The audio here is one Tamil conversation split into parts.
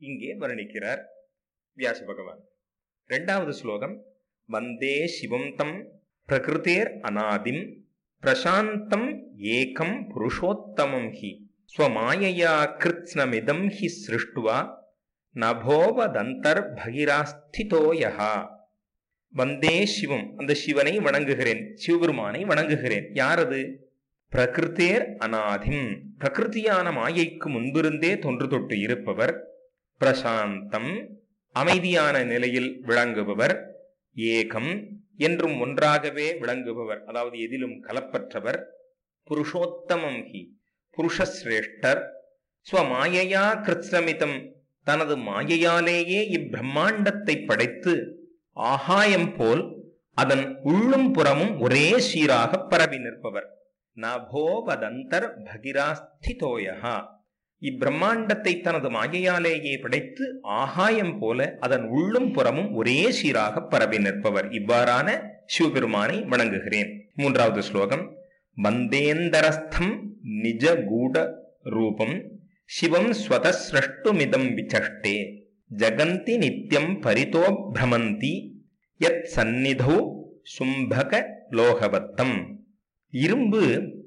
இங்கே வர்ணிக்கிறார் வியாச பகவான் இரண்டாவது ஸ்லோகம் வந்தே சிவம் தம் பிரகிருதேர் அநாதிம் பிரசாந்தம் ஏகம் புருஷோத்தமம் ஹி ஸ்வமாயையா கிருத்ஸ்னமிதம் ஹி சிருஷ்டுவா நபோவதந்தர் பகிராஸ்திதோயஹா வந்தே சிவம் அந்த சிவனை வணங்குகிறேன் சிவபெருமானை வணங்குகிறேன் யாரது பிரகிருத்தேர் அநாதிம் பிரகிருதியான மாயைக்கு முன்பிருந்தே தொன்று தொட்டு இருப்பவர் பிரசாந்தம் அமைதியான நிலையில் விளங்குபவர் ஏகம் என்றும் ஒன்றாகவே விளங்குபவர் அதாவது எதிலும் கலப்பற்றவர் புருஷோத்தமம் ஹி புருஷசிரேஷ்டர் ஸ்வமாயையா கிருத்ஸ்னமிதம் தனது மாயையாலேயே இப்பிரம்மாண்டத்தை படைத்து ஆகாயம் போல் அதன் உள்ளும் புறமும் ஒரே சீராக பரவி நிற்பவர் நபோவதந்தர் பகிராஸ்திதோயா இப்பிரம்மாண்டத்தை தனது மாயையாலேயே படைத்து ஆகாயம் போல அதன் உள்ளும் புறமும் ஒரே சீராக பரவி நிற்பவர் இவ்வாறான சிவபெருமானை வணங்குகிறேன் மூன்றாவது ஸ்லோகம் வந்தேந்தரஸ்தம் நிஜ கூட ரூபம் சிவம் ஸ்வதசிரஷ்டுமிதம் விசஷ்டே ஜகந்தி நித்யம் பரிதோ பிரமந்தி யத் சந்நிதோ சும்பக லோகவத்தம் இரும்பு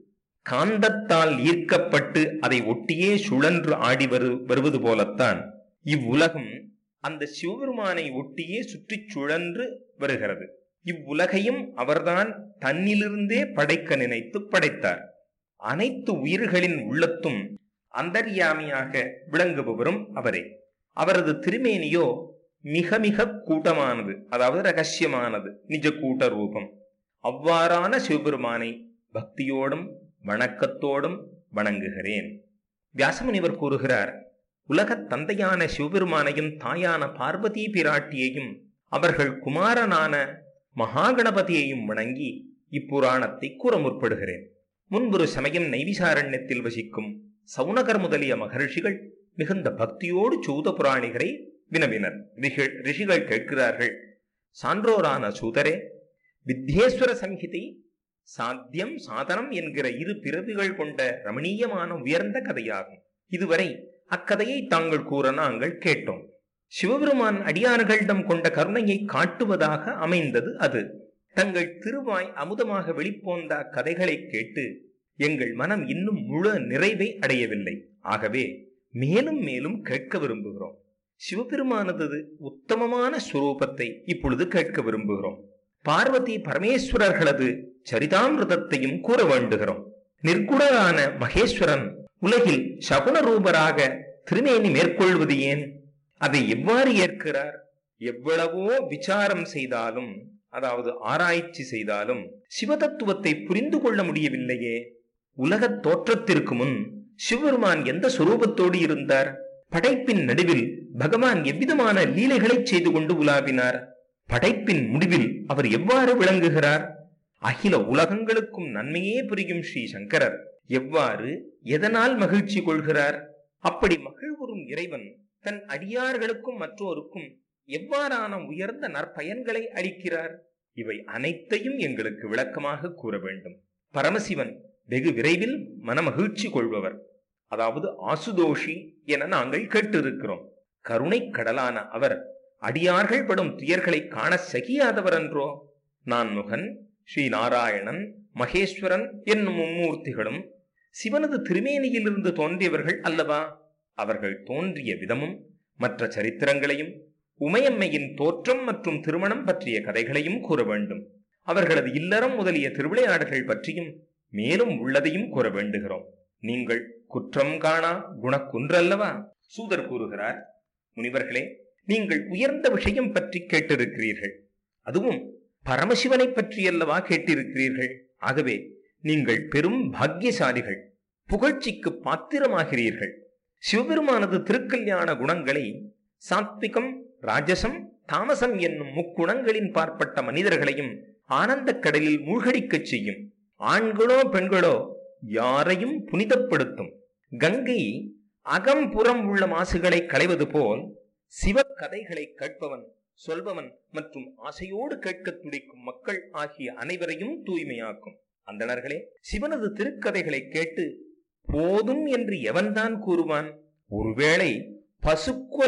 காந்தத்தால் ஈர்க்கப்பட்டு அதை ஒட்டியே சுழன்று ஆடி வரு வருவது போலத்தான் இவ்வுலகம் அந்த சிவபெருமானை ஒட்டியே சுற்றிச் சுழன்று வருகிறது இவ்வுலகையும் அவர்தான் தன்னிலிருந்தே படைக்க நினைத்து படைத்தார் அனைத்து உயிர்களின் உள்ளத்தும் அந்தர்யாமியாக விளங்குபவரும் அவரே அவரது திருமேனியோ மிக மிக கூட்டமானது அதாவது ரகசியமானது நிஜ கூட்ட ரூபம் அவ்வாறான சிவபெருமானை பக்தியோடும் வணக்கத்தோடும் வணங்குகிறேன் வியாசமுனிவர் கூறுகிறார் உலகத் தந்தையான சிவபெருமானையும் தாயான பார்வதி பிராட்டியையும் அவர்கள் குமாரனான மகாகணபதியையும் வணங்கி இப்புராணத்தை கூற முற்படுகிறேன் முன்பொரு சமயம் நைவிசாரண்யத்தில் வசிக்கும் சவுனகர் முதலிய மகர்ஷிகள் மிகுந்த பக்தியோடு சூத புராணிகரை வினவினர் ரிஷிகள் ரிஷிகள் கேட்கிறார்கள் சான்றோரான சூதரே வித்யேஸ்வர சம்ஹிதை சாத்தியம் சாதனம் என்கிற இரு பிறவிகள் கொண்ட ரமணீயமான உயர்ந்த கதையாகும் இதுவரை அக்கதையை தாங்கள் கூற நாங்கள் கேட்டோம் சிவபெருமான் அடியார்களிடம் கொண்ட கருணையை காட்டுவதாக அமைந்தது அது தங்கள் திருவாய் அமுதமாக வெளிப்போந்த அக்கதைகளை கேட்டு எங்கள் மனம் இன்னும் முழு நிறைவை அடையவில்லை ஆகவே மேலும் மேலும் கேட்க விரும்புகிறோம் சிவபெருமானது உத்தமமான சுரூபத்தை இப்பொழுது கேட்க விரும்புகிறோம் பார்வதி பரமேஸ்வரர்களது சரிதாமிரதத்தையும் கூற வேண்டுகிறோம் நிர்குணரான மகேஸ்வரன் உலகில் சகுன ரூபராக திருமேனி மேற்கொள்வது ஏன் அதை எவ்வாறு ஏற்கிறார் எவ்வளவோ விசாரம் செய்தாலும் அதாவது ஆராய்ச்சி செய்தாலும் சிவதத்துவத்தை புரிந்து கொள்ள முடியவில்லையே உலகத் தோற்றத்திற்கு முன் சிவபெருமான் எந்த சுரூபத்தோடு இருந்தார் படைப்பின் நடுவில் பகவான் எவ்விதமான லீலைகளை செய்து கொண்டு உலாவினார் படைப்பின் முடிவில் அவர் எவ்வாறு விளங்குகிறார் அகில உலகங்களுக்கும் நன்மையே புரியும் ஸ்ரீ சங்கரர் எவ்வாறு எதனால் மகிழ்ச்சி கொள்கிறார் அப்படி மகிழ்வுறும் இறைவன் தன் அடியார்களுக்கும் மற்றோருக்கும் எவ்வாறான உயர்ந்த நற்பயன்களை அளிக்கிறார் இவை அனைத்தையும் எங்களுக்கு விளக்கமாக கூற வேண்டும் பரமசிவன் வெகு விரைவில் மனமகிழ்ச்சி கொள்பவர் அதாவது ஆசுதோஷி என நாங்கள் கேட்டிருக்கிறோம் கருணை கடலான அவர் அடியார்கள் படும் துயர்களை காண சகியாதவர் என்றோ நான் முகன் ஸ்ரீ நாராயணன் மகேஸ்வரன் என்னும் மும்மூர்த்திகளும் சிவனது திருமேனியிலிருந்து தோன்றியவர்கள் அல்லவா அவர்கள் தோன்றிய விதமும் மற்ற சரித்திரங்களையும் உமையம்மையின் தோற்றம் மற்றும் திருமணம் பற்றிய கதைகளையும் கூற வேண்டும் அவர்களது இல்லறம் முதலிய திருவிளையாடல்கள் பற்றியும் மேலும் உள்ளதையும் கூற வேண்டுகிறோம் நீங்கள் குற்றம் காணா குணக்குன்றல்லவா சூதர் கூறுகிறார் முனிவர்களே நீங்கள் உயர்ந்த விஷயம் பற்றி கேட்டிருக்கிறீர்கள் அதுவும் பரமசிவனை பற்றியல்லவா கேட்டிருக்கிறீர்கள் ஆகவே நீங்கள் பெரும் பாக்கியசாலிகள் புகழ்ச்சிக்கு பாத்திரமாகிறீர்கள் சிவபெருமானது திருக்கல்யாண குணங்களை சாத்விகம் ராஜசம் தாமசம் என்னும் முக்குணங்களின் பார்ப்பட்ட மனிதர்களையும் ஆனந்த கடலில் மூழ்கடிக்கச் செய்யும் ஆண்களோ பெண்களோ யாரையும் புனிதப்படுத்தும் கங்கை அகம்புறம் உள்ள மாசுகளை களைவது போல் சிவ கதைகளை கேட்பவன் சொல்பவன் மற்றும் ஆசையோடு கேட்க துடிக்கும் மக்கள் ஆகிய அனைவரையும் தூய்மையாக்கும் அந்தணர்களே சிவனது திருக்கதைகளை கேட்டு போதும் என்று எவன்தான் கூறுவான் ஒருவேளை பசுக்குவ